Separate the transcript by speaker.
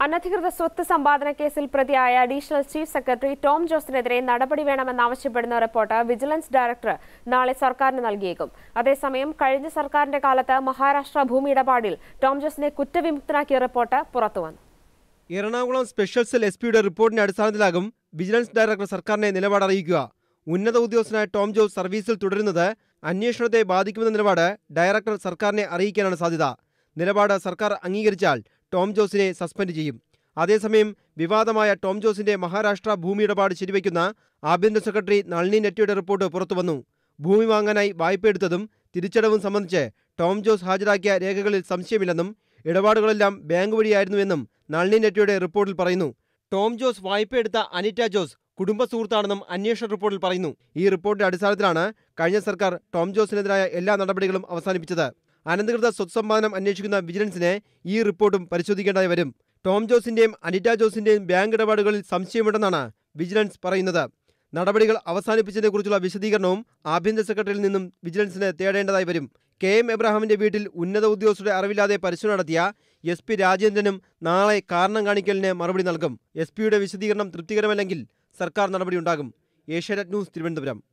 Speaker 1: അനധികൃത സ്വത്ത് സമ്പാദന കേസിൽ പ്രതിയായ അഡീഷണൽ ചീഫ് സെക്രട്ടറി ടോം ജോസിനെതിരെ നടപടി വേണമെന്നാവശ്യപ്പെടുന്ന റിപ്പോർട്ട് വിജിലൻസ് ഡയറക്ടർ നാളെ സർക്കാരിന് നൽകിയേക്കും അതേസമയം കഴിഞ്ഞ സർക്കാരിന്റെ കാലത്ത് മഹാരാഷ്ട്ര ഭൂമി ഇടപാടിൽ ടോം ജോസിനെ കുറ്റവിമുക്തനാക്കിയ റിപ്പോർട്ട് പുറത്തുവന്നു
Speaker 2: എറണാകുളം സ്പെഷ്യൽ സെൽ എസ് പിയുടെ റിപ്പോർട്ടിന്റെ അടിസ്ഥാനത്തിലാകും വിജിലൻസ് ഡയറക്ടർ സർക്കാരിനെ നിലപാട് അറിയിക്കുക ഉന്നത ഉദ്യോഗസ്ഥനായ ടോം ജോസ് സർവീസിൽ തുടരുന്നത് അന്വേഷണത്തെ ബാധിക്കുമെന്ന നിലപാട് ഡയറക്ടർ സർക്കാരിനെ അറിയിക്കാനാണ് സാധ്യത നിലപാട് സർക്കാർ അംഗീകരിച്ചാൽ ടോം ജോസിനെ സസ്പെൻഡ് ചെയ്യും അതേസമയം വിവാദമായ ടോം ജോസിന്റെ മഹാരാഷ്ട്ര ഭൂമി ഇടപാട് ശരിവയ്ക്കുന്ന ആഭ്യന്തര സെക്രട്ടറി നളിനി നെറ്റിയുടെ റിപ്പോർട്ട് പുറത്തുവന്നു ഭൂമി വാങ്ങാനായി വായ്പയെടുത്തതും തിരിച്ചടവും സംബന്ധിച്ച് ടോം ജോസ് ഹാജരാക്കിയ രേഖകളിൽ സംശയമില്ലെന്നും ഇടപാടുകളെല്ലാം ബാങ്ക് വഴിയായിരുന്നുവെന്നും നളിനി നെറ്റിയുടെ റിപ്പോർട്ടിൽ പറയുന്നു ടോം ജോസ് വായ്പയെടുത്ത അനിറ്റ ജോസ് കുടുംബ സുഹൃത്താണെന്നും അന്വേഷണ റിപ്പോർട്ടിൽ പറയുന്നു ഈ റിപ്പോർട്ടിന്റെ അടിസ്ഥാനത്തിലാണ് കഴിഞ്ഞ സർക്കാർ ടോം ജോസിനെതിരായ എല്ലാ നടപടികളും അവസാനിപ്പിച്ചത് അനധികൃത സ്വത്ത് സമ്പാദനം അന്വേഷിക്കുന്ന വിജിലൻസിനെ ഈ റിപ്പോർട്ടും പരിശോധിക്കേണ്ടതായി വരും ടോം ജോസിന്റെയും അനിറ്റ ജോസിന്റെയും ബാങ്ക് ഇടപാടുകളിൽ സംശയമുണ്ടെന്നാണ് വിജിലൻസ് പറയുന്നത് നടപടികൾ അവസാനിപ്പിച്ചതിനെക്കുറിച്ചുള്ള വിശദീകരണവും ആഭ്യന്തര സെക്രട്ടറിയിൽ നിന്നും വിജിലൻസിന് തേടേണ്ടതായി വരും കെ എം എബ്രഹാമിന്റെ വീട്ടിൽ ഉന്നത ഉദ്യോഗസ്ഥരുടെ അറിവില്ലാതെ പരിശോധന നടത്തിയ എസ് പി രാജേന്ദ്രനും നാളെ കാരണം കാണിക്കലിന് മറുപടി നൽകും എസ് പിയുടെ വിശദീകരണം തൃപ്തികരമല്ലെങ്കിൽ സർക്കാർ നടപടിയുണ്ടാകും ഏഷ്യാനെറ്റ് ന്യൂസ് തിരുവനന്തപുരം